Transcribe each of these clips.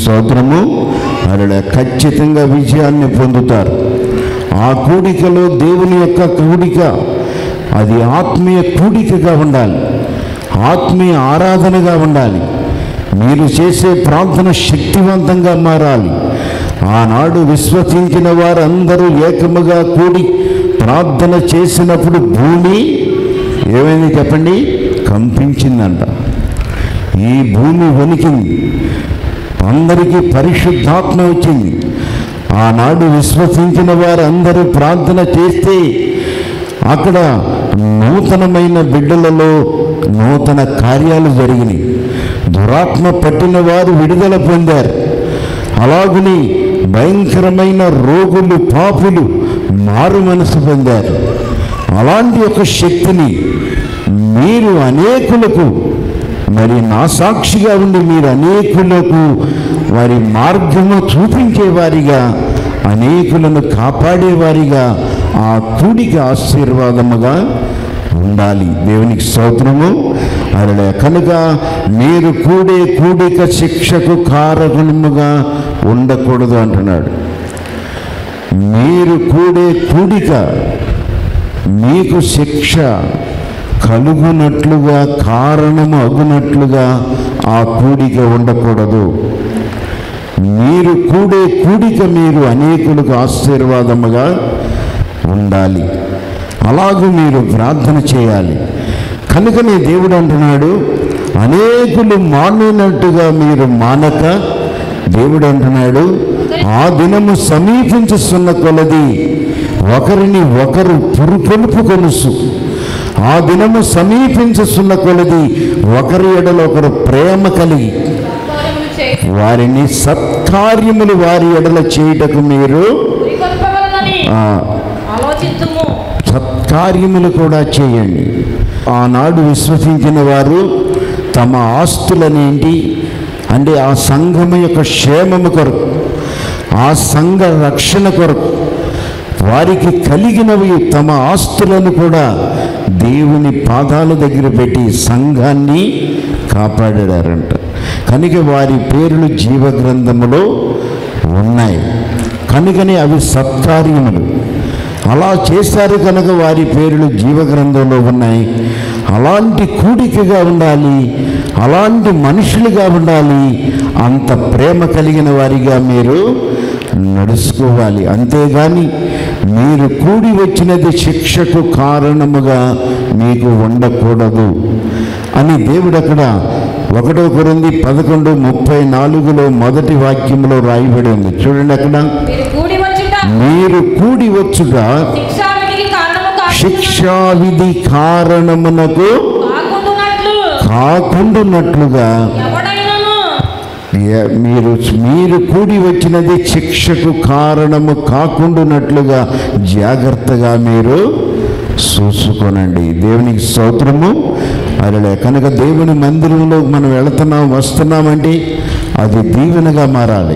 స్తోత్రము అలా ఖచ్చితంగా విజయాన్ని పొందుతారు ఆ కూడికలో దేవుని యొక్క కూడిక అది ఆత్మీయ కూడికగా ఉండాలి ఆత్మీయ ఆరాధనగా ఉండాలి మీరు చేసే ప్రార్థన శక్తివంతంగా మారాలి ఆనాడు విశ్వసించిన వారందరూ ఏకముగా కూడి ప్రార్థన చేసినప్పుడు భూమి ఏమైంది చెప్పండి కంపించిందంట ఈ భూమి వణికింది అందరికీ పరిశుద్ధాత్మ వచ్చింది ఆనాడు విశ్వసించిన వారందరూ ప్రార్థన చేస్తే అక్కడ నూతనమైన బిడ్డలలో నూతన కార్యాలు జరిగినాయి దురాత్మ పట్టిన వారు విడుదల పొందారు అలాగుని భయంకరమైన రోగులు పాపులు మారు మనసు పొందారు అలాంటి ఒక శక్తిని మీరు అనేకులకు మరి నా సాక్షిగా ఉండి మీరు అనేకులకు వారి మార్గము చూపించేవారిగా అనేకులను కాపాడేవారిగా ఆ కూడికి ఆశీర్వాదముగా ఉండాలి దేవునికి స్తోత్రము అలా కనుక మీరు కూడే కూడిక శిక్షకు కారకుణముగా ఉండకూడదు అంటున్నాడు మీరు కూడే కూడిక మీకు శిక్ష కలుగునట్లుగా కారణము అగునట్లుగా ఆ కూడిక ఉండకూడదు మీరు కూడే కూడిక మీరు అనేకులకు ఆశీర్వాదముగా ఉండాలి అలాగూ మీరు ప్రార్థన చేయాలి కనుకనే దేవుడు అంటున్నాడు అనేకులు మానినట్టుగా మీరు మానక దేవుడు అంటున్నాడు ఆ దినము సమీపించుస్తున్న కొలది ఒకరిని ఒకరు పురుకొలుపు కొలుసు ఆ దినము సమీపించుస్తున్న కొలది ఒకరి ఎడల ఒకరు ప్రేమ కలిగి కార్యములు చేయి వారిని సత్కార్యములు వారి ఎడల చేయుటకు మీరు ఉరికొల్పవలనని ఆ, ఆలోచించుము సత్కార్యములు కూడా చేయండి ఆనాడు విశ్వసించిన వారు తమ ఆస్తులనేంటి అంటే ఆ సంఘము యొక్క క్షేమము కొరకు ఆ సంఘ రక్షణ కొరకు వారికి కలిగినవి తమ ఆస్తులను కూడా దేవుని పాదాల దగ్గర పెట్టి సంఘాన్ని కాపాడారంట కనుక వారి పేర్లు జీవగ్రంథములో ఉన్నాయి కనుకనే అవి సత్కార్యములు అలా చేశారు కనుక వారి పేర్లు జీవగ్రంథంలో ఉన్నాయి అలాంటి కూడికగా ఉండాలి అలాంటి మనుషులుగా ఉండాలి అంత ప్రేమ కలిగిన వారిగా మీరు నడుచుకోవాలి అంతేగాని మీరు కూడి వచ్చినది శిక్షకు కారణముగా మీకు ఉండకూడదు అని దేవుడు అక్కడ ఒకటో కొరింది పదకొండు ముప్పై నాలుగులో మొదటి వాక్యంలో రాయబడి ఉంది చూడండి అక్కడ మీరు కూడి వచ్చుట మీరు కూడి వచ్చుట శిక్షావిధికి కారణము కాకుండా శిక్షావిధి కారణమునకు కాకుండునట్లు కాకుండునట్లుగా ఎవడైనను ఏ- మీరు మీరు కూడి వచ్చినది శిక్షకు కారణము కాకుండానట్లుగా జాగ్రత్తగా మీరు చూసుకోనండి దేవునికి స్తోత్రము అలా కనుక దేవుని మందిరంలో మనం వెళుతున్నాం వస్తున్నామంటే అది దీవెనగా మారాలి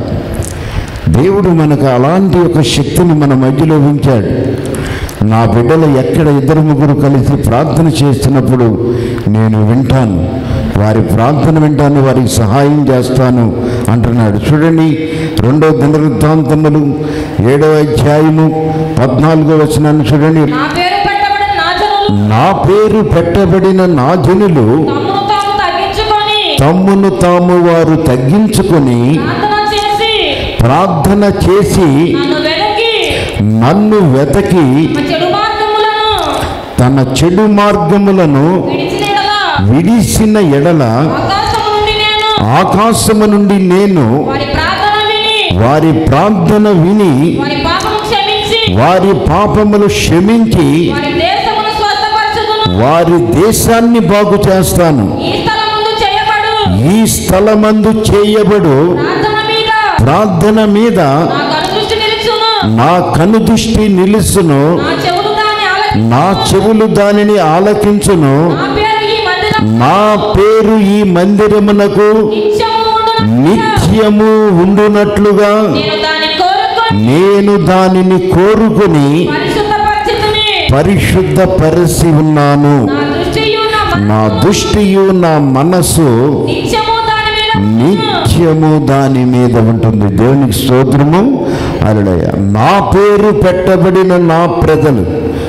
దేవుడు మనకు అలాంటి ఒక శక్తిని మన మధ్యలో ఉంచాడు నా బిడ్డలు ఎక్కడ ఇద్దరు ముగ్గురు కలిసి ప్రార్థన చేస్తున్నప్పుడు నేను వింటాను వారి ప్రార్థన వింటాను వారికి సహాయం చేస్తాను అంటున్నాడు చూడండి రెండో దినవృత్తాంతములు ఏడవ అధ్యాయము పద్నాలుగో వచనాన్ని చూడండి నా పేరు పెట్టబడిన నా జనులు నా పేరు పెట్టబడిన నా జనులు తమను తాము తగ్గించుకొని తమ్మును తాము వారు తగ్గించుకొని ప్రార్థన చేసి ప్రార్థన చేసి నన్ను వెనక్కి నన్ను వెతకి మా చెడు మార్గములను తన చెడు మార్గములను విడిచిన యెడల విడిసిన ఎడల ఆకాశము నుండి నేను ఆకాశము నుండి నేను వారి ప్రార్థన విని వారి ప్రార్థన విని వారి పాపము క్షమించి వారి పాపములు క్షమించి వారి దేశమును స్వస్థపరచుదును వారి దేశాన్ని బాగు చేస్తాను ఈ స్థలముందు చేయబడు ఈ స్థలమందు చేయబడు ప్రార్థన మీద ప్రార్థన మీద నా కనుదృష్టి నిలుచును నా కనుదృష్టి నిలుసును నా చెవులు దాన్ని ఆలకి నా చెవులు దానిని ఆలకించును నా పేరు ఈ మందిరం నా పేరు ఈ మందిరమునకు నిత్యము ఉండును నిత్యము ఉండునట్లుగా నేను దాన్ని కోరుకొని నేను దానిని కోరుకుని పరిశుద్ధ పరిస్థితిని పరిశుద్ధపరిచి ఉన్నాను నా దృష్టియు నా నా మనస్సు దృష్టియు నా మనస్సు నిత్యము దాని మీద నిత్యము దాని మీద ఉంటుంది దేవునికి స్తోత్రము అలడయ నా పేరు పెట్టబడిన నా ప్రజలు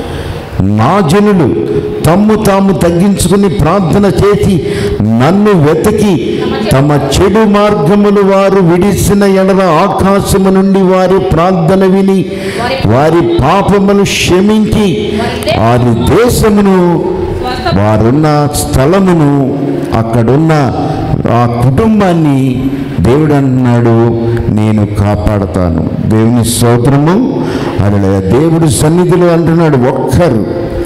నా జనులు తమ్ము తాము తగ్గించుకుని ప్రార్థన చేసి నన్ను వెతకి తమ చెడు మార్గములు వారు విడిసిన ఎడల ఆకాశము నుండి వారి ప్రార్థన విని వారి పాపములు క్షమించి వారి దేశమును వారున్న స్థలమును అక్కడున్న ఆ కుటుంబాన్ని దేవుడు అంటున్నాడు నేను కాపాడతాను దేవుని స్తోత్రము అలా దేవుడు సన్నిధిలో అంటున్నాడు ఒక్కరు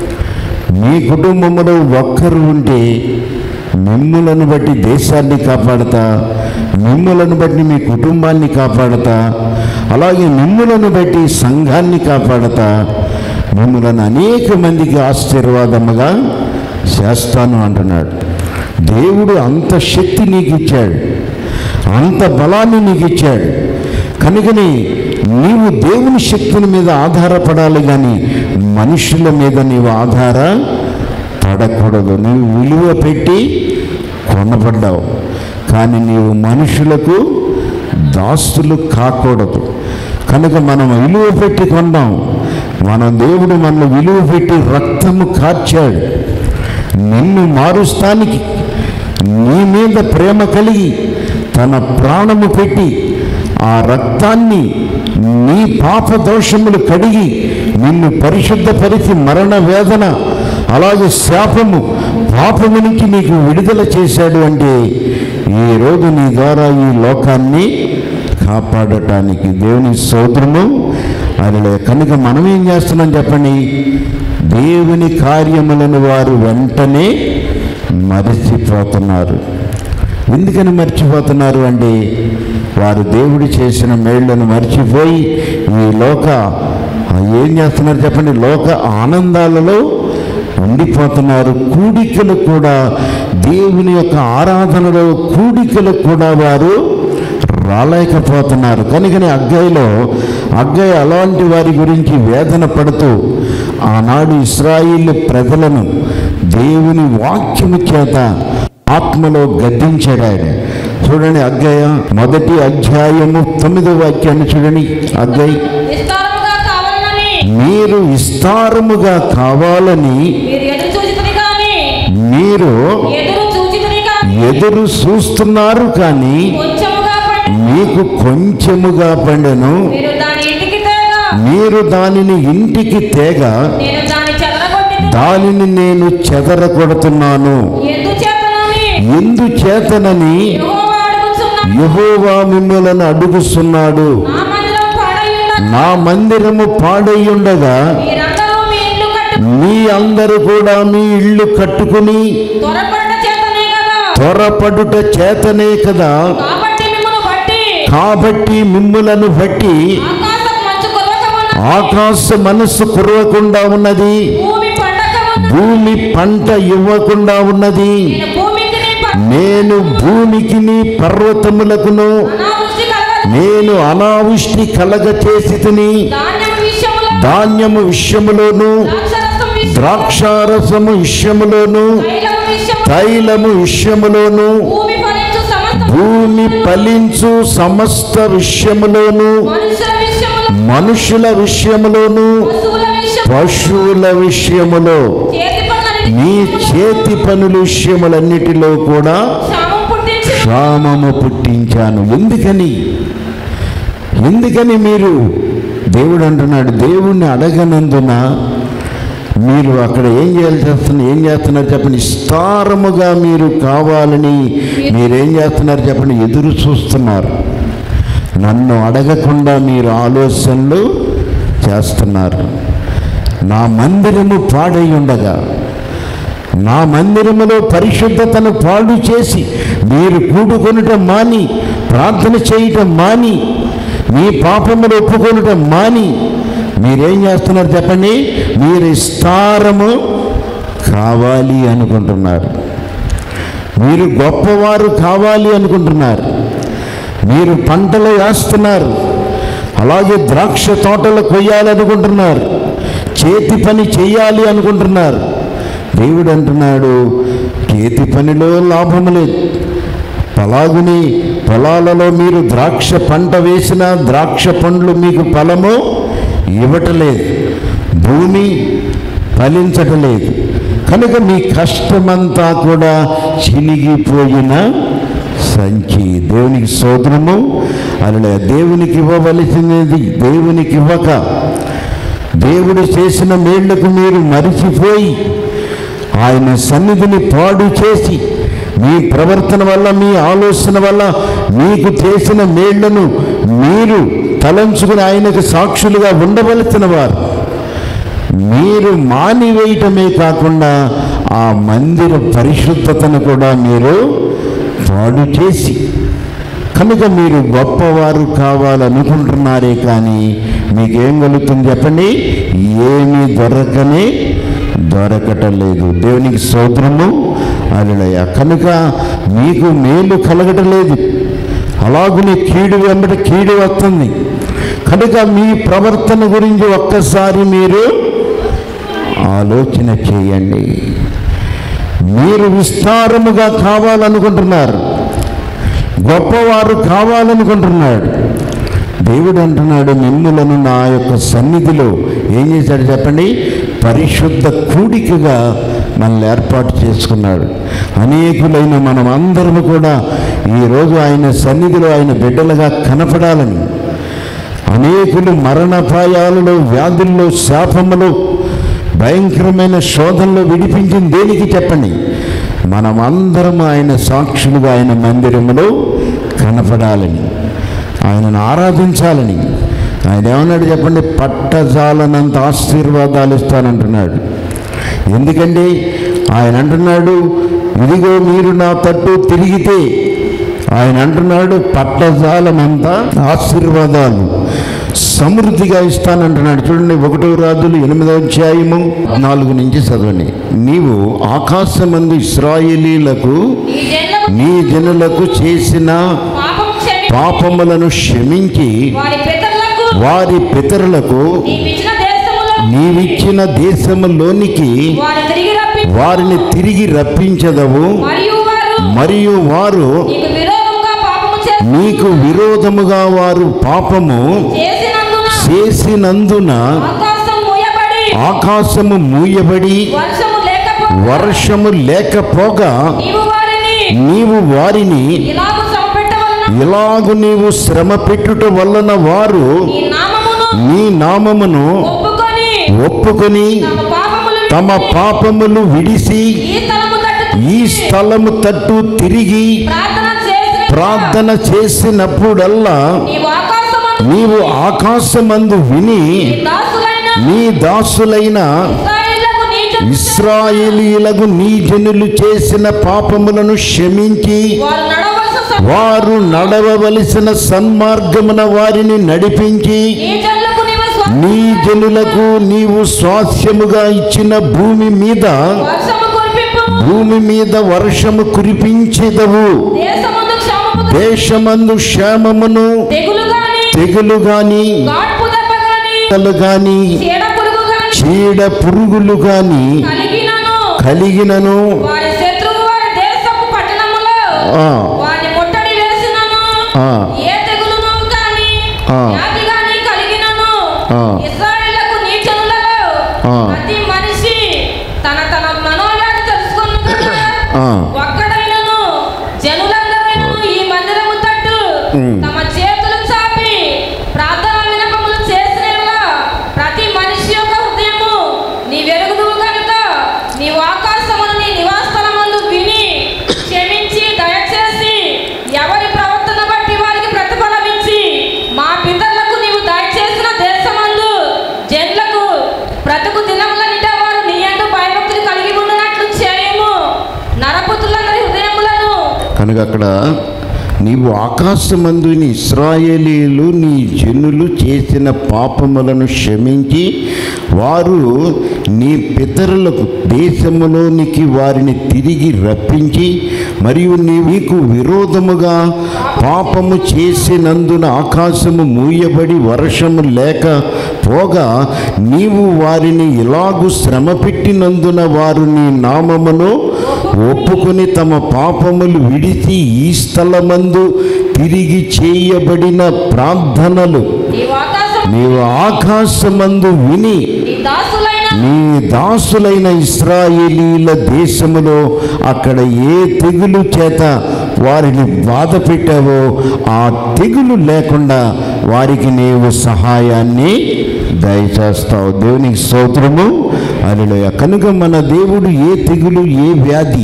మీ కుటుంబంలో ఒక్కరు ఉంటే మిమ్ములను బట్టి దేశాన్ని కాపాడతా మిమ్ములను బట్టి మీ కుటుంబాన్ని కాపాడతా అలాగే మిమ్ములను బట్టి సంఘాన్ని కాపాడతా మిమ్ములను అనేక మందికి ఆశీర్వాదముగా చేస్తాను అంటున్నాడు దేవుడు అంత శక్తి నీకు ఇచ్చాడు అంత బలాన్ని నీకు ఇచ్చాడు కనుకని నీవు దేవుని శక్తిని మీద ఆధారపడాలి కానీ మనుషుల మీద నీవు ఆధార పడకూడదు నీవు విలువ పెట్టి కొనబడ్డావు కానీ నీవు మనుషులకు దాస్తులు కాకూడదు కనుక మనం విలువ పెట్టి కొన్నాం మన దేవుడు మన విలువ పెట్టి రక్తము కార్చాడు నిన్ను మారుస్తానికి నీ మీద ప్రేమ కలిగి తన ప్రాణము పెట్టి ఆ రక్తాన్ని నీ పాప దోషములు కడిగి నిన్ను పరిశుద్ధపరిచి మరణ వేదన అలాగే శాపము పాపము నుంచి నీకు విడుదల చేశాడు అంటే ఈ రోజు నీ ద్వారా ఈ లోకాన్ని కాపాడటానికి దేవుని సోదరము అలా కనుక మనం ఏం చేస్తున్నాం చెప్పండి దేవుని కార్యములను వారు వెంటనే మరిచిపోతున్నారు ఎందుకని మర్చిపోతున్నారు అంటే వారు దేవుడు చేసిన మేళ్లను మర్చిపోయి ఈ లోక ఏం చేస్తున్నారు చెప్పండి లోక ఆనందాలలో ఉండిపోతున్నారు కూడికలు కూడా దేవుని యొక్క ఆరాధనలో కూడికలు కూడా వారు రాలేకపోతున్నారు కనుకని అగ్గైలో అగ్గై అలాంటి వారి గురించి వేదన పడుతూ ఆనాడు ఇస్రాయిల్ ప్రజలను దేవుని వాక్యము చేత ఆత్మలో గద్దించాడు ఆయన చూడండి అగ్గయ్య మొదటి అధ్యాయము తొమ్మిదో వాక్యాన్ని చూడండి అగ్గయ్ విస్తారముగా కావాలని మీరు విస్తారముగా కావాలని మీరు ఎదురు చూచితిరి కానీ మీరు ఎదురు చూచితిరి కానీ ఎదురు చూస్తున్నారు కానీ కొంచెముగా పడి మీకు కొంచెముగా పండెను మీరు దాని ఇంటికి తేగా మీరు దానిని ఇంటికి తేగ నేను దాని చెదరగొట్టి దానిని నేను చెదరగొడుతున్నాను ఎందుచేతనని ఎందుచేతనని యెహోవా అడుగుచున్న యహోవా మిమ్మలను అడుగుస్తున్నాడు నా మందిరం పాడైయున్న నా మందిరము పాడయ్యుండగా మీరందరూ మీ ఇల్లు కట్టు మీ అందరూ కూడా మీ ఇళ్ళు కట్టుకుని త్వరపడ్డ చేతనే కదా త్వరపడుట చేతనే కదా కాబట్టి మిమ్మల్ని బట్టి కాబట్టి మిమ్ములను బట్టి ఆకాశం మంచు కురవకమున్న ఆకాశ మనస్సు కురవకుండా ఉన్నది భూమి పండకమున్న భూమి పంట ఇవ్వకుండా ఉన్నది నేను భూమికి నీ ప- నేను భూమికి నీ పర్వతములకును అనావృష్టి కలగదు నేను అనావృష్టి కలగ చేసి తిని ధాన్యం విషయములో ధాన్యము విషయములోను ద్రాక్షరసం విషయం ద్రాక్షారసము విషయములోను తైలము విషయం తైలము విషయములోను భూమి ఫలించు సమస్త భూమి ఫలించు సమస్త విషయములోను మనుషుల విషయములో మనుషుల విషయములోను పశువుల విషయం పశువుల విషయములో చేతి పనులని నీ చేతి పనుల విషయములన్నిటిలో కూడా క్షామం పుట్టించి క్షామము పుట్టించాను ఎందుకని ఎందుకని మీరు దేవుడు అంటున్నాడు దేవుణ్ణి అడగనందున మీరు అక్కడ ఏం చేయాలి చేస్తున్నారు ఏం చేస్తున్నారు చెప్పండి విస్తారముగా మీరు కావాలని మీరేం చేస్తున్నారు చెప్పండి ఎదురు చూస్తున్నారు నన్ను అడగకుండా మీరు ఆలోచనలు చేస్తున్నారు నా మందిరము పాడై ఉండగా నా మందిరములో పరిశుద్ధతను పాడు చేసి మీరు కూడుకొనటం మాని ప్రార్థన చేయటం మాని మీ పాపములు ఒప్పుకొనటం మాని మీరేం చేస్తున్నారు చెప్పండి మీరు విస్తారము కావాలి అనుకుంటున్నారు మీరు గొప్పవారు కావాలి అనుకుంటున్నారు మీరు పంటలు వేస్తున్నారు అలాగే ద్రాక్ష తోటలు కొయ్యాలనుకుంటున్నారు చేతి పని చేయాలి అనుకుంటున్నారు దేవుడు అంటున్నాడు చేతి పనిలో లాభం లేదు అలాగుని పొలాలలో మీరు ద్రాక్ష పంట వేసిన ద్రాక్ష పండ్లు మీకు ఫలము ఇవ్వటలేదు భూమి ఫలించటలేదు కనుక మీ కష్టమంతా కూడా చినిగిపోయిన సంచి దేవునికి సోదరము అలా దేవునికి ఇవ్వవలసినది దేవునికి ఇవ్వక దేవుడు చేసిన మేళ్లకు మీరు మరిచిపోయి ఆయన సన్నిధిని పాడు చేసి మీ ప్రవర్తన వల్ల మీ ఆలోచన వల్ల మీకు చేసిన మేళ్లను మీరు తలంచుకుని ఆయనకు సాక్షులుగా ఉండవలసిన వారు మీరు మానివేయటమే కాకుండా ఆ మందిర పరిశుద్ధతను కూడా మీరు పాడు చేసి కనుక మీరు గొప్పవారు కావాలనుకుంటున్నారే కానీ మీకేం కలుగుతుంది చెప్పండి ఏమీ దొరకనే దొరకటం లేదు దేవునికి సోదరము అలయ కనుక మీకు మేలు కలగటం లేదు అలాగునే కీడు వెంబట కీడు వస్తుంది కనుక మీ ప్రవర్తన గురించి ఒక్కసారి మీరు ఆలోచన చేయండి మీరు విస్తారముగా కావాలనుకుంటున్నారు గొప్పవారు కావాలనుకుంటున్నాడు దేవుడు అంటున్నాడు మిమ్ములను నా యొక్క సన్నిధిలో ఏం చేశాడు చెప్పండి పరిశుద్ధ కూడికగా మనల్ని ఏర్పాటు చేసుకున్నాడు అనేకులైన మనం అందరము కూడా ఈరోజు ఆయన సన్నిధిలో ఆయన బిడ్డలుగా కనపడాలని అనేకులు మరణపాయాలలో వ్యాధుల్లో శాపములో భయంకరమైన శోధనలో విడిపించింది దేనికి చెప్పండి మనమందరం ఆయన సాక్షులుగా ఆయన మందిరములో కనపడాలని ఆయనను ఆరాధించాలని ఆయన ఏమన్నాడు చెప్పండి పట్టజాలనంత ఆశీర్వాదాలు ఇస్తానంటున్నాడు ఎందుకంటే ఆయన అంటున్నాడు ఇదిగో మీరు నా తట్టు తిరిగితే ఆయన అంటున్నాడు పట్టజాలమంతా ఆశీర్వాదాలు సమృద్ధిగా ఇస్తానంటున్నాడు చూడండి ఒకటో రాజులు ఎనిమిదవ అధ్యాయము నాలుగు నుంచి చదవండి నీవు ఆకాశమందు ఇస్రాయేలీలకు ఈ జనులకు నీ జనులకు చేసిన పాపం క్షమి పాపములను క్షమించి వారి పితరులకు వారి పితరులకు నీవిచ్చిన దేశములో నీవిచ్చిన దేశములోనికి వారి తిరిగి రప్పి వారిని తిరిగి రప్పించదవు మరియు వారు మరియు వారు నీకు విరోధముగా పాపము చేసి నీకు విరోధముగా వారు పాపము చేసినందున చేసినందున ఆకాశం మూయబడి ఆకాశము మూయబడి వర్షము లేకపోతే వర్షము లేకపోగా నీవు వారిని నీవు వారిని ఇలాగు సమపెట్టవలన ఇలాగు నీవు శ్రమ పెట్టుట వలన వారు నీ నామమును నీ నామమును ఒప్పుకొని ఒప్పుకొని తమ పాపములు తమ పాపములు విడిసి ఈ స్థలము తట్టు ఈ స్థలము తట్టు తిరిగి ప్రార్థన చేసి ప్రార్థన చేసినప్పుడల్లా నీవు ఆకాశమును నీవు ఆకాశమందు విని నీ దాసులైన నీ దాసులైన ఇశ్రాయేలులకు నీచు ఇస్రాయేలీలకు నీ జనులు చేసిన పాపములను క్షమించి వారు నడవలసిన స- వారు నడవవలసిన సన్మార్గమున వారిని నడిపించి నీ జనులకు నీవు స్వ- నీ జనులకు నీవు స్వాస్యముగా ఇచ్చిన భూమి మీద వర్షము కురిపింపు భూమి మీద వర్షము కురిపించెదవు దేశమందు క్షామము దేశమందు క్షేమమును తెగులు గాని తెగులు గాని గాడ్పు దెబ్బ గాని కలు గాని చీడ పురుగు గాని చీడ పురుగులు గాని కలిగినను కలిగినను వారి శత్రువు వారి దేశపు పట్టణములో ఆ, వారిని ముట్టడి వేసినను ఆ. ఏ తెగులును గాని ఆ. వ్యాధి గాని కలిగినను ఆ. ఇశ్రాయేలులకు నీచనులలో ఆ. ప్రతి మనిషి తన తన మనోవ్యాధి తెలుసుకున్న ఆ. ఒక్కడైనను జనులందరూ ఈ మందిరము తట్టు ఉమ్. తమ చేతులు చాపి ప్రార్థన వినపములు చేసిన ప్రతి మనిషి యొక్క హృదయము నీ వెరుగుదువు కనుక నీవు ఆకాశమును నీ నివాసస్థలమందు విని క్షమించి దయచేసి ఎవరి ప్రవర్తన బట్టి వారికి ప్రతిఫలమిచ్చి మా పితరులకు నీవు దయచేసిన దేశమందు జన్లకు బ్రతుకు దినములనిట వారు నీ యందు భయభక్తులు కలిగి ఉండునట్లు చేయము నరపుతులందరి హృదయములను కనుక అక్కడ నీవు ఆకాశమందుని ఇస్రాయేలీలు నీ జనులు చేసిన పాపములను క్షమించి వారు నీ పితరులకు దేశములోనికి వారిని తిరిగి రప్పించి మరియు నీ నీకు విరోధముగా పాపము చేసినందున ఆకాశము మూయబడి వర్షము లేక పోగా నీవు వారిని ఇలాగు శ్రమ పెట్టినందున వారు నీ నామమును ఒప్పుకొని తమ పాపములు విడిచి ఈ స్థలమందు తిరిగి చేయబడిన ప్రార్థనలు నీవు ఆకాశం నీవు ఆకాశమందు విని నీ దాసులైన నీ దాసులైన ఇస్రాయేలీల దేశములో అక్కడ ఏ తెగులు చేత వారిని బాధ పెట్టావో ఆ తెగులు లేకుండా వారికి నీవు సహాయాన్ని దయచేస్తావు దేవునికి స్తోత్రము అనిలోయ కనుక మన దేవుడు ఏ తెగులు ఏ వ్యాధి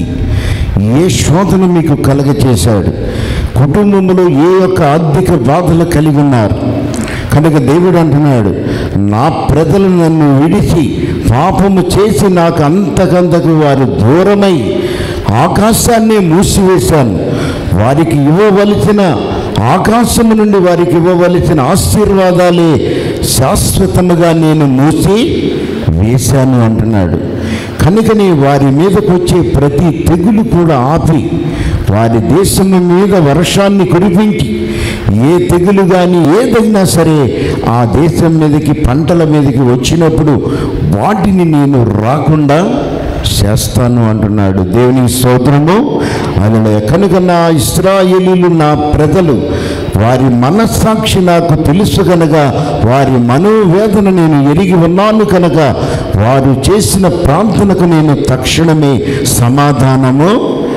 ఏ శోధన మీకు కలగచేశాడు కుటుంబంలో ఏ యొక్క ఆర్థిక బాధలు కలిగి ఉన్నారు కనుక దేవుడు అంటున్నాడు నా ప్రజలు నన్ను విడిచి పాపము చేసి నాకు అంతకంతకు వారు దూరమై ఆకాశాన్ని మూసివేశాను వారికి ఇవ్వవలసిన ఆకాశము నుండి వారికి ఇవ్వవలసిన ఆశీర్వాదాలే శాశ్వతముగా నేను మూసి వేశాను అంటున్నాడు కనుకని వారి మీదకు వచ్చే ప్రతి తెగులు కూడా ఆపి వారి దేశము మీద వర్షాన్ని కురిపించి ఏ తెగులు కానీ ఏదైనా సరే ఆ దేశం మీదకి పంటల మీదకి వచ్చినప్పుడు వాటిని నేను రాకుండా చేస్తాను అంటున్నాడు దేవుని స్తోత్రము అలా కనుక నా ఇస్రాయేలీలు నా ప్రజలు వారి మనస్సాక్షి నాకు తెలుసు కనుక వారి మనోవేదన నేను ఎరిగి ఉన్నాను కనుక వారు చేసిన ప్రార్థనకు నేను తక్షణమే సమాధానము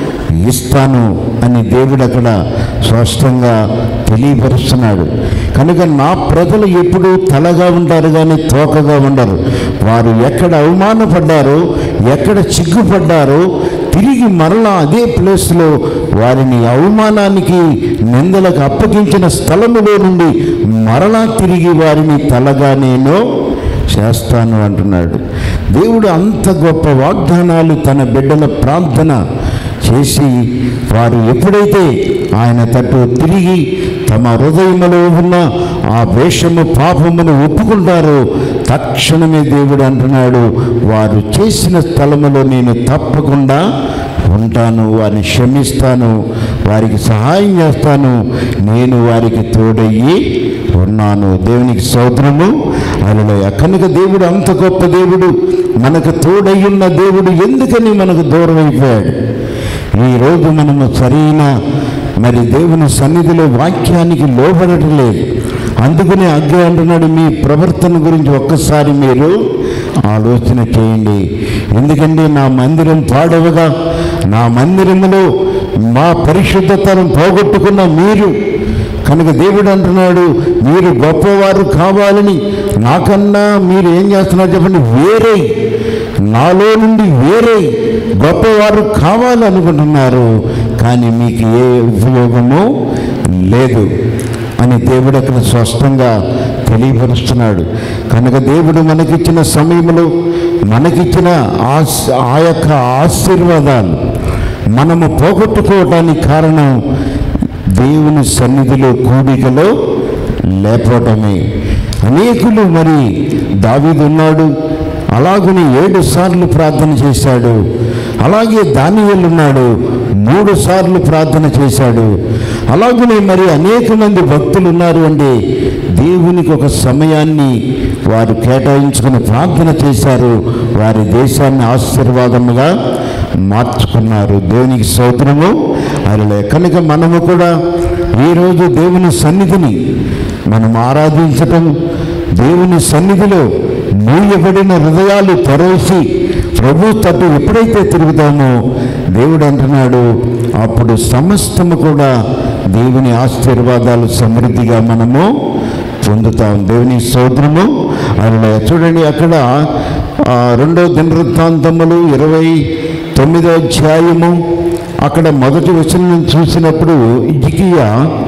ఇస్తాను అని దేవుడు అక్కడ స్పష్టంగా తెలియపరుస్తున్నాడు కనుక నా ప్రజలు ఎప్పుడూ తలగా ఉంటారు కానీ తోకగా ఉండరు వారు ఎక్కడ అవమానపడ్డారో ఎక్కడ చిగ్గుపడ్డారో తిరిగి మరలా అదే ప్లేస్లో వారిని అవమానానికి నిందలకు అప్పగించిన స్థలములో నుండి మరలా తిరిగి వారిని తలగా నేను చేస్తాను అంటున్నాడు దేవుడు అంత గొప్ప వాగ్దానాలు తన బిడ్డల ప్రార్థన చేసి వారు ఎప్పుడైతే ఆయన తట్టు తిరిగి తమ హృదయములో ఉన్న ఆ వేషము పాపమును ఒప్పుకుంటారో తక్షణమే దేవుడు అంటున్నాడు వారు చేసిన స్థలములో నేను తప్పకుండా ఉంటాను వారిని క్షమిస్తాను వారికి సహాయం చేస్తాను నేను వారికి తోడయ్యి ఉన్నాను దేవునికి స్తోత్రము అలలోయ కనుక దేవుడు అంత గొప్ప దేవుడు మనకు తోడయ్యున్న దేవుడు ఎందుకని మనకు దూరం అయిపోయాడు ఈరోజు మనము సరైన మరి దేవుని సన్నిధిలో వాక్యానికి లోబడటం లేదు అందుకనే అగ్గ అంటున్నాడు మీ ప్రవర్తన గురించి ఒక్కసారి మీరు ఆలోచన చేయండి ఎందుకంటే నా మందిరం పాడవగా నా మందిరములో మా పరిశుద్ధతను పోగొట్టుకున్న మీరు కనుక దేవుడు అంటున్నాడు మీరు గొప్పవారు కావాలని నాకన్నా మీరు ఏం చేస్తున్నారు చెప్పండి వేరే నాలో నుండి వేరే గొప్పవారు కావాలనుకుంటున్నారు కానీ మీకు ఏ ఉపయోగము లేదు అని దేవుడు అక్కడ స్పష్టంగా తెలియపరుస్తున్నాడు కనుక దేవుడు మనకిచ్చిన సమయంలో మనకిచ్చిన ఆశ ఆ యొక్క ఆశీర్వాదాలు మనము పోగొట్టుకోవటానికి కారణం దేవుని సన్నిధిలో కూడికలో లేపటమే అనేకులు మరి దావీదు ఉన్నాడు అలాగని ఏడు సార్లు ప్రార్థన చేశాడు అలాగే దానియేలు ఉన్నాడు మూడు సార్లు ప్రార్థన చేశాడు అలాగనే మరి అనేక మంది భక్తులు ఉన్నారు అంటే దేవునికి ఒక సమయాన్ని వారు కేటాయించుకుని ప్రార్థన చేశారు వారి దేశాన్ని ఆశీర్వాదముగా మార్చుకున్నారు దేవునికి స్తోత్రము అలా కనుక మనము కూడా ఈరోజు దేవుని సన్నిధిని మనం ఆరాధించటం దేవుని సన్నిధిలో మూయబడిన హృదయాలు తెరవేసి ప్రభు తట్టు ఎప్పుడైతే తిరుగుతామో దేవుడు అంటున్నాడు అప్పుడు సమస్తము కూడా దేవుని ఆశీర్వాదాలు సమృద్ధిగా మనము పొందుతాం దేవుని స్తోత్రము అలా చూడండి అక్కడ ఆ, రెండో దినవృత్తాంతములు ఇరవై తొమ్మిదో అధ్యాయము అక్కడ మొదటి వచనం చూసినప్పుడు ఇజికియా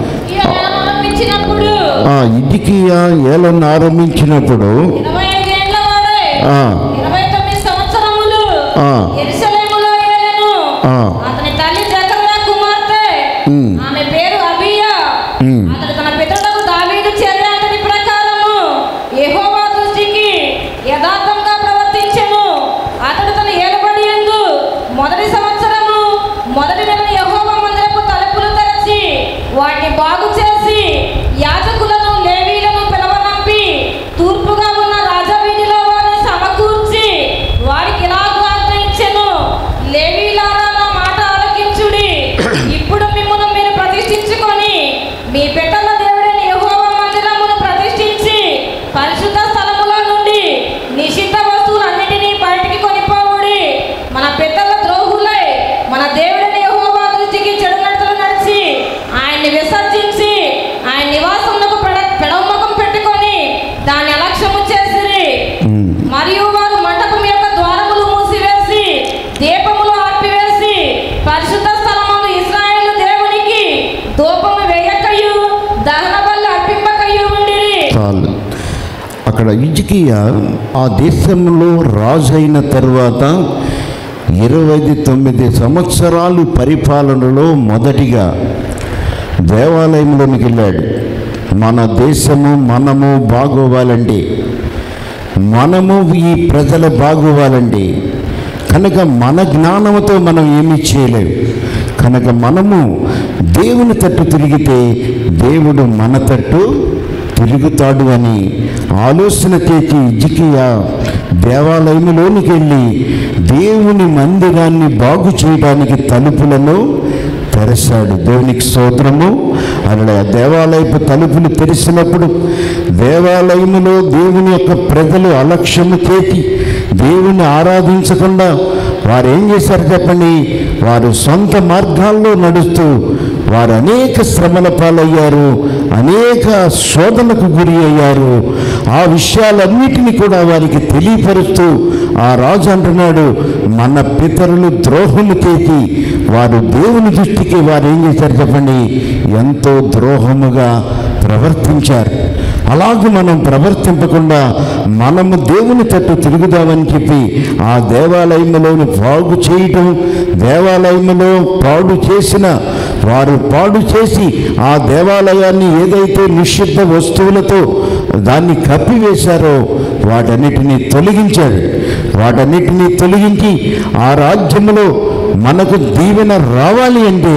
ఆరంభించినప్పుడు ఆ ఇజికియా ఏలను ఆరంభించినప్పుడు ఇరవై ఐదేండ్ల వాడై ఆ, ఇరవై తొమ్మిది సంవత్సరములు ఆ. యెరూషలేములో ఏలెను. ఆ. అతని తల్లి జకర్యా కుమార్తె ఉమ్. ఆమె పేరు అబియా ఉమ్. అతడు తన పితరులకు దావీదు చర్య అతని ప్రకారము యెహోవా దృష్టికి యథార్థంగా ప్రవర్తించెను అతడు తన ఏలుబడి యందు మొదటి సంవత్సరము మొదటి నెల యెహోవా మందిరపు తలుపులు తెరచి వాటిని బాగు చేసి యాజకులను లేవీలను పిలవనంపి తూర్పుగా ఉన్న రాజవీధిలో వారిని సమకూర్చి వారికి ఇలాగూ ఆజ్ఞయించెను లేవీలారా నా దాన్ని అలక్ష్యము చేసిరి ఉమ్. మరియు వారు మంటపం యొక్క ద్వారములు మూసివేసి దీపములు ఆర్పివేసి పరిశుద్ధ స్థలమందు ఇస్రాయేలు దేవునికి ధూపము వేయకయు దహన బలి అర్పింపకయు ఉండిరి చాలు అక్కడ ఇజికియా ఆ దేశంలో రాజు అయిన తర్వాత ఇరవై తొమ్మిది సంవత్సరాలు పరిపాలనలో మొదటిగా దేవాలయంలోనికి వెళ్ళాడు మన దేశము మనము బాగోవాలంటే మనము ఈ ప్రజల బాగోవాలండి కనుక మన జ్ఞానంతో మనం ఏమీ చేయలేము కనుక మనము దేవుని తట్టు తిరిగితే దేవుడు మన తట్టు తిరుగుతాడు అని ఆలోచన చేసి ఇజికియా దేవాలయంలోనికి వెళ్ళి దేవుని మందిరాన్ని బాగు చేయడానికి తలుపులను తెరచాడు దేవునికి స్తోత్రము అలా దేవాలయపు తలుపులు తెరిచినప్పుడు దేవాలయములో దేవుని యొక్క ప్రజలు అలక్ష్యము చేసి దేవుని ఆరాధించకుండా వారు ఏం చేశారు చెప్పండి వారు సొంత మార్గాల్లో నడుస్తూ వారు అనేక శ్రమల పాలయ్యారు అనేక శోధనకు గురి అయ్యారు ఆ విషయాలన్నిటినీ కూడా వారికి తెలియపరుస్తూ ఆ రాజు అంటున్నాడు మన పితరులు ద్రోహము చేసి వారు దేవుని దృష్టికి వారు ఏం చేశారు చెప్పండి ఎంతో ద్రోహముగా ప్రవర్తించారు అలాగే మనం ప్రవర్తింపకుండా మనము దేవుని తట్టు తిరుగుదామని చెప్పి ఆ దేవాలయంలోని బాగు చేయటం దేవాలయంలో పాడు చేసిన వారు పాడు చేసి ఆ దేవాలయాన్ని ఏదైతే నిషిద్ధ వస్తువులతో దాన్ని కప్పివేశారో వాటన్నిటినీ తొలగించాడు వాటన్నిటినీ తొలగించి ఆ రాజ్యములో మనకు దీవెన రావాలి అంటే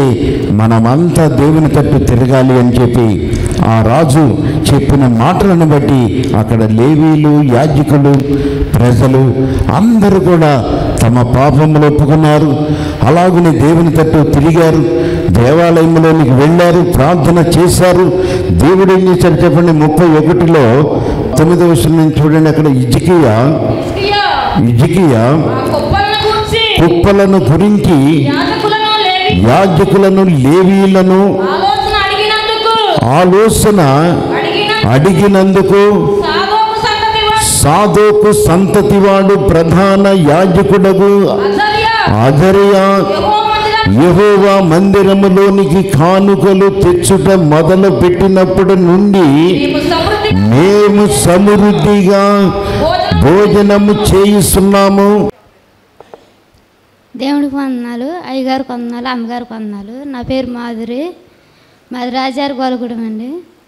మనమంతా దేవుని తట్టు తిరగాలి అని చెప్పి ఆ రాజు చెప్పిన మాటలను బట్టి అక్కడ లేవీలు యాజకులు ప్రజలు అందరూ కూడా తమ పాపములు ఒప్పుకున్నారు అలాగనే దేవుని తట్టు తిరిగారు దేవాలయంలోనికి వెళ్ళారు ప్రార్థన చేశారు దేవుడు ఏం చేశాడు చెప్పండి ముప్పై ఒకటిలో తొమ్మిదవ వచనం నుంచి చూడండి అక్కడ ఇజికియా హిజ్కియా ఇజికియా ఆ కుప్పలను గూర్చి కుప్పలను గురించి యాజకులను లేవి యాజకులను లేవీలను ఆలోచన అడిగినందుకు ఆలోచన అడిగిన అడిగినందుకు సాదోకు సంతతి వాడు సాధోకు సంతతివాడు ప్రధాన యాజకుడగు అజర్యా అజరియా యెహోవా మందిరానికి యెహోవా మందిరములోనికి కానుకలు తెచ్చుట మొదలు పెట్టినప్పటి నుండి నీవు సమృద్ధి మేము సమృద్ధిగా భోజనం భోజనము చేయిస్తున్నాము దేవుడికి వందనాలు అయ్యగారికి వందనాలు అమ్మగారికి వందనాలు నా పేరు మాధురి మాది రాజారి గోలగూడెం అండి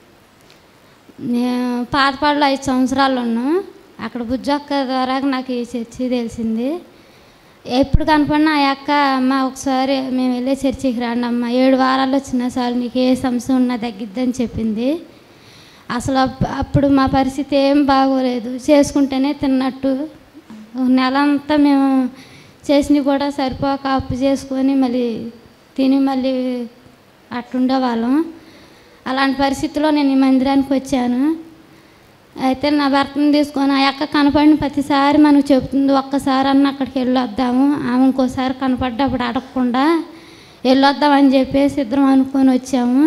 నేను పాతపాడులో ఐదు సంవత్సరాలు ఉన్నాం అక్కడ బుజ్జక్క ద్వారా నాకు ఈ చర్చి తెలిసింది ఎప్పుడు కనపడినా ఆ అక్క అమ్మ ఒకసారి మేము వెళ్ళే చర్చికి రండి అమ్మ ఏడు వారాలు వచ్చినా చాలు నీకు ఏ సమస్య ఉన్నా తగ్గిద్దని చెప్పింది అసలు అప్- అప్పుడు మా పరిస్థితి ఏం బాగోలేదు చేసుకుంటేనే తిన్నట్టు ఒక నెల అంతా మేము చేసినవి కూడా సరిపోక అప్పు చేసుకొని మళ్ళీ తిని మళ్ళీ అట్టుండే వాళ్ళం అలాంటి పరిస్థితిలో నేను ఈ మందిరానికి వచ్చాను అయితే నా భర్తను తీసుకొని ఆ అక్క కనపడిన ప్రతిసారి మనకు చెప్తుంది ఒక్కసారి అన్న అక్కడికి వెళ్ళొద్దాము ఆమె ఇంకోసారి కనపడ్డప్పుడు అడగకుండా వెళ్ళొద్దామని చెప్పేసి ఇద్దరం అనుకొని వచ్చాము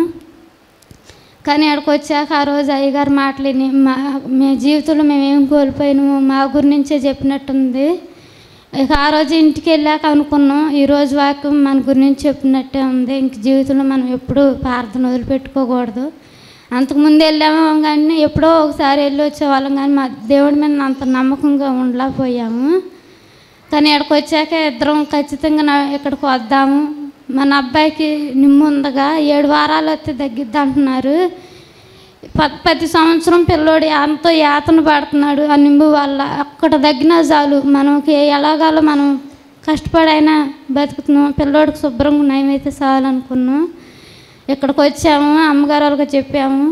కానీ అక్కడికి వచ్చాక ఆ రోజు అయ్యగారు మాటలేని మా మీ జీవితంలో మేము ఏం కోల్పోయినాము మా గురించే చెప్పినట్టుంది ఇక ఆ రోజు ఇంటికి వెళ్ళాక అనుకున్నాం ఈ రోజు వాక్యం మన గురించి చెప్పినట్టే ఉంది ఇంక జీవితంలో మనం ఎప్పుడు ప్రార్థన వదిలిపెట్టుకోకూడదు అంతకుముందు వెళ్ళాము కానీ ఎప్పుడో ఒకసారి వెళ్ళి వచ్చేవాళ్ళం కానీ మా దేవుడి మీద అంత నమ్మకంగా ఉండలేకపోయాము కానీ ఇక్కడికి వచ్చాక ఇద్దరం ఖచ్చితంగా నా ఇక్కడికి వద్దాము మన అబ్బాయికి నిమ్ము ఉందగా ఏడు వారాలు వస్తే తగ్గిద్ది అంటున్నారు ప- ప్రతి సంవత్సరం పిల్లోడు ఎంతో యాతన పడుతున్నాడు ఆ నింబు వల్ల అక్కడ తగ్గినా చాలు మనకి ఎలాగాలో మనం కష్టపడైనా బతుకుతున్నాం పిల్లోడికి శుభ్రంగా నయమైతే చాలు అనుకున్నాం ఇక్కడికి వచ్చాము అమ్మగారు వాళ్ళకి చెప్పాము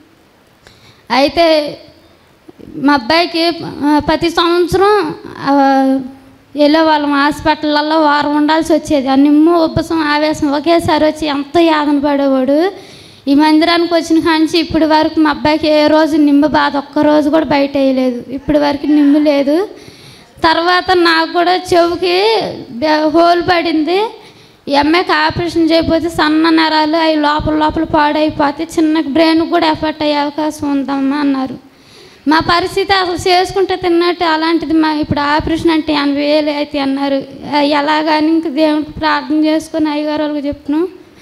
అయితే మా అబ్బాయికి ఆ, ప్రతి సంవత్సరం ఆ, వెళ్ళేవాళ్ళం హాస్పిటల్లో వారం ఉండాల్సి వచ్చేది ఆ నిమ్ము ఉబ్బసం ఆవేశం ఒకేసారి వచ్చి ఎంతో యాదన పడేవాడు ఈ మందిరానికి వచ్చిన కాంచి ఇప్పటి వరకు మా అబ్బాయికి ఏ రోజు నిమ్మ బాధ ఒక్క రోజు కూడా బయట వేయలేదు ఇప్పటి వరకు నిమ్ము లేదు తర్వాత నాకు కూడా చెవుకి బె- హోల్ పడింది ఈ అమ్మాయికి ఆపరేషన్ చేయకపోతే సన్న నరాలు అవి లోపల లోపల పాడైపోతే చిన్న బ్రెయిన్ కూడా ఎఫెక్ట్ అయ్యే అవకాశం ఉందమ్మా అన్నారు మా పరిస్థితి అసలు చేసుకుంటే తిన్నట్టు అలాంటిది మా ఇప్పుడు ఆపరేషన్ అంటే ఎనభై వేలు అయితే అన్నారు ఆ, ఎలాగని ఇంక దేవుడికి ప్రార్థన చేసుకొని అయ్యగారు వాళ్ళకి చెప్తున్నాం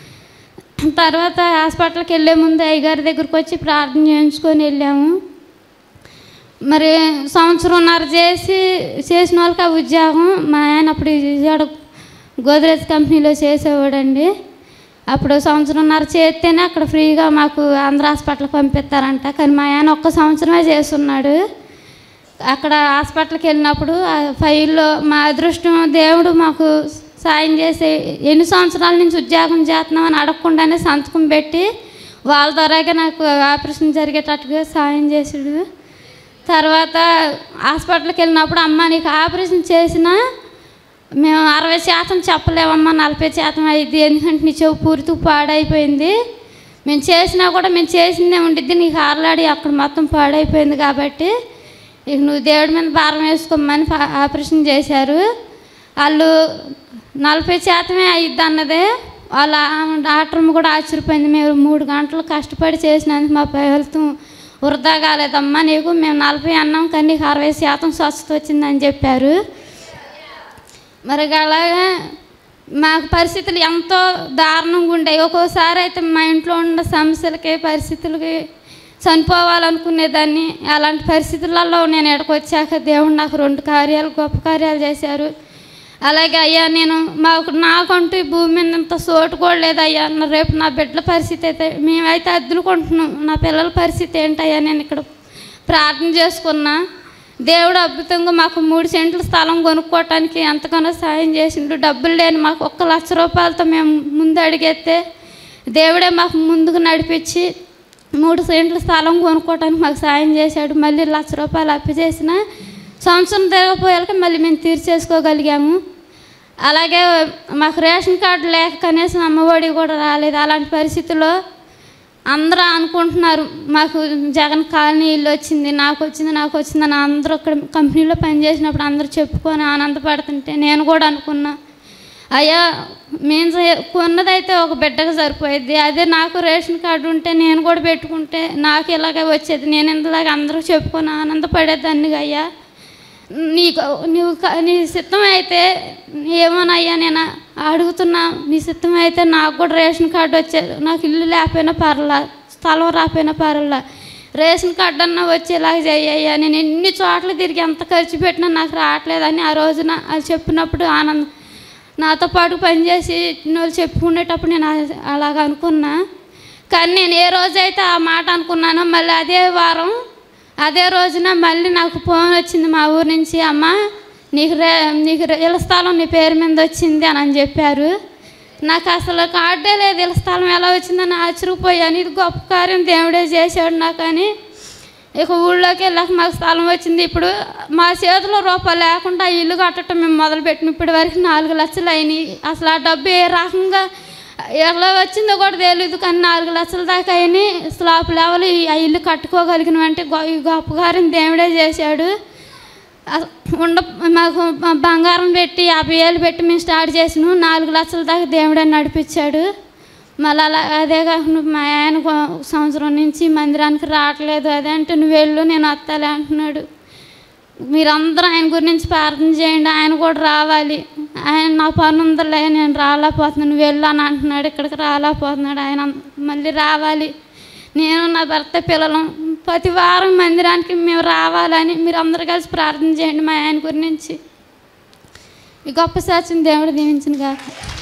తర్వాత హాస్పిటల్కి వెళ్ళే ముందు అయ్యగారి దగ్గరికి వచ్చి ప్రార్థన చేయించుకొని వెళ్ళాము మరి సంవత్సరంన్నర చేసి చేసిన వాళ్ళకి ఆ ఉద్యోగం మా ఆయన అప్పుడు విజయవాడ గోద్రేజ్ కంపెనీలో చేసేవాడండి అప్పుడు సంవత్సరంన్నర చేస్తేనే అక్కడ ఫ్రీగా మాకు ఆంధ్ర హాస్పిటల్కి పంపిస్తారంట కానీ మా ఆయన ఒక్క సంవత్సరమే చేస్తున్నాడు అక్కడ హాస్పిటల్కి వెళ్ళినప్పుడు ఆ ఫైల్లో మా అదృష్టం దేవుడు మాకు సాయం చేసి ఎన్ని సంవత్సరాల నుంచి ఉద్యోగం చేస్తున్నామని అడగకుండానే సంతకం పెట్టి వాళ్ళ ద్వారాగా నాకు ఆపరేషన్ జరిగేటట్టుగా సాయం చేసాడు తర్వాత హాస్పిటల్కి వెళ్ళినప్పుడు అమ్మ నీకు ఆపరేషన్ చేసినా మేము అరవై శాతం చెప్పలేమమ్మా నలభై శాతం అయింది ఎందుకంటే నీ చెవు పూర్తిగా పాడైపోయింది మేము చేసినా కూడా మేము చేసిందే ఉండిద్ది నీకు ఆరలాడి అక్కడ మొత్తం పాడైపోయింది కాబట్టి ఇక నువ్వు దేవుడి మీద భారం వేసుకోమని పా- ఆపరేషన్ చేశారు వాళ్ళు నలభై శాతమే అయ్యిద్ది అన్నదే వాళ్ళ ఆ- డాక్టర్ కూడా ఆశ్చర్యపోయింది మేము మూడు గంటలు కష్టపడి చేసినందుకు మా ఫలితం వృధా కాలేదమ్మా నీకు మేము నలభై అన్నాం కానీ నీకు అరవై శాతం స్వస్థత వచ్చిందని చెప్పారు మరి అలాగే మాకు పరిస్థితులు ఎంతో దారుణంగా ఉండేవి ఒక్కోసారి అయితే మా ఇంట్లో ఉన్న సమస్యలకి పరిస్థితులకి చనిపోవాలనుకునేదాన్ని అలాంటి పరిస్థితులలో నేను ఇక్కడికి వచ్చాక దేవుడు నాకు రెండు కార్యాలు గొప్ప కార్యాలు చేశారు అలాగే అయ్యా నేను మాకు నాకంటూ ఈ భూమి మీద ఇంత చోటు కూడా లేదు అయ్యా నా రేపు నా బిడ్డల పరిస్థితి అయితే మేమైతే అద్దులుకుంటున్నాం నా పిల్లల పరిస్థితి ఏంటయ్యా నేను ఇక్కడ ప్రార్థన చేసుకున్నా దేవుడు అద్భుతంగా మాకు మూడు సెంట్ల స్థలం కొనుక్కోవటానికి ఎంతగానో సాయం చేసిండు డబ్బులు లేని మాకు ఒక్క లక్ష రూపాయలతో మేము ముందు అడిగేస్తే దేవుడే మాకు ముందుకు నడిపించి మూడు సెంట్ల స్థలం కొనుక్కోవటానికి మాకు సాయం చేశాడు మళ్ళీ లక్ష రూపాయలు అప్పు చేసిన సంవత్సరం తిరగపోయాక మళ్ళీ మేము తీర్చేసుకోగలిగాము అలాగే మాకు రేషన్ కార్డు లేక కనీసం అమ్మఒడి కూడా రాలేదు అలాంటి పరిస్థితుల్లో అందరూ అనుకుంటున్నారు మాకు జగన్ కాలనీ ఇల్లు వచ్చింది నాకు వచ్చింది నాకు వచ్చింది అని అందరూ అక్కడ కంపెనీలో పనిచేసినప్పుడు అందరూ చెప్పుకొని ఆనందపడుతుంటే నేను కూడా అనుకున్నా అయ్యా మేము చే- కొన్నదైతే ఒక బిడ్డకు సరిపోయేది అదే నాకు రేషన్ కార్డు ఉంటే నేను కూడా పెట్టుకుంటే నాకు ఇలాగే వచ్చేది నేను ఇంతలాగా అందరూ చెప్పుకొని ఆనందపడేదాన్ని అయ్యా నీకు నువ్వు క- నీ సిద్ధం అయితే ఏమోనయ్యా నేను అడుగుతున్నా నీ సిద్ధం అయితే నాకు కూడా రేషన్ కార్డు వచ్చేది నాకు ఇల్లు లేకపోయినా పర్లా స్థలం రాకపోయినా పర్లా రేషన్ కార్డు అన్నా వచ్చేలాగా చెయ్యయ్యా నేను ఎన్ని చోట్ల తిరిగి ఎంత ఖర్చు పెట్టినా నాకు రావట్లేదని ఆ రోజున అది చెప్పినప్పుడు ఆనందం నాతో పాటు పనిచేసి వాళ్ళు చెప్పుకునేటప్పుడు నేను అ- అలాగ అనుకున్నా కానీ నేను ఏ రోజైతే ఆ మాట అనుకున్నానో మళ్ళీ అదే వారం అదే రోజున మళ్ళీ నాకు ఫోన్ వచ్చింది మా ఊరు నుంచి అమ్మ నీకు రే నీకు రే- ఇళ్ళ స్థలం నీ పేరు మీద వచ్చింది అని అని చెప్పారు నాకు అసలు కార్డే లేదు ఇళ్ళ స్థలం ఎలా వచ్చిందని ఆశ్చర్యపోయాను ఇది గొప్ప కార్యం దేవుడే చేశాడు నాకు అని ఇక ఊళ్ళోకి వెళ్ళాక మాకు స్థలం వచ్చింది ఇప్పుడు మా చేతిలో రూపాయలు లేకుండా ఆ ఇల్లు కట్టడం మేము మొదలుపెట్టిన ఇప్పటి వరకు నాలుగు లక్షలు అయినాయి అసలు ఆ డబ్బు ఏ రకంగా ఎలా వచ్చిందో కూడా తెలియదు కానీ నాలుగు లక్షల దాకా అయినాయి స్లాబ్ లెవెల్ ఈ- ఆ ఇల్లు కట్టుకోగలిగిన అంటే ఈ గొప్ప కార్యం దేవుడే చేశాడు అస- ఉండ మాకు బ- బంగారం పెట్టి యాభై వేలు పెట్టి మేము స్టార్ట్ చేసినాం నాలుగు లక్షల దాకా దేవుడే నడిపించాడు మళ్ళీ అలా అదే కాకుండా మా ఆయన కొ- సంవత్సరం నుంచి మందిరానికి రావట్లేదు అదే అంటే నువ్వు వెళ్ళు నేను వస్తాలే అంటున్నాడు మీరందరూ ఆయన గురించి ప్రార్థన చేయండి ఆయన కూడా రావాలి ఆయన నా పని ఉందిలే నేను రాలేకపోతున్నాను నువ్వు వెళ్ళు అని అంటున్నాడు ఇక్కడికి రాలేకపోతున్నాడు ఆయన మళ్ళీ రావాలి నేను నా భర్త పిల్లలు ప్రతి వారం మందిరానికి మేము రావాలని మీరు అందరూ కలిసి ప్రార్థన చేయండి మా ఆయన గురించి ఈ గొప్ప సాక్ష్యం దేవుడు దీవించిన కాక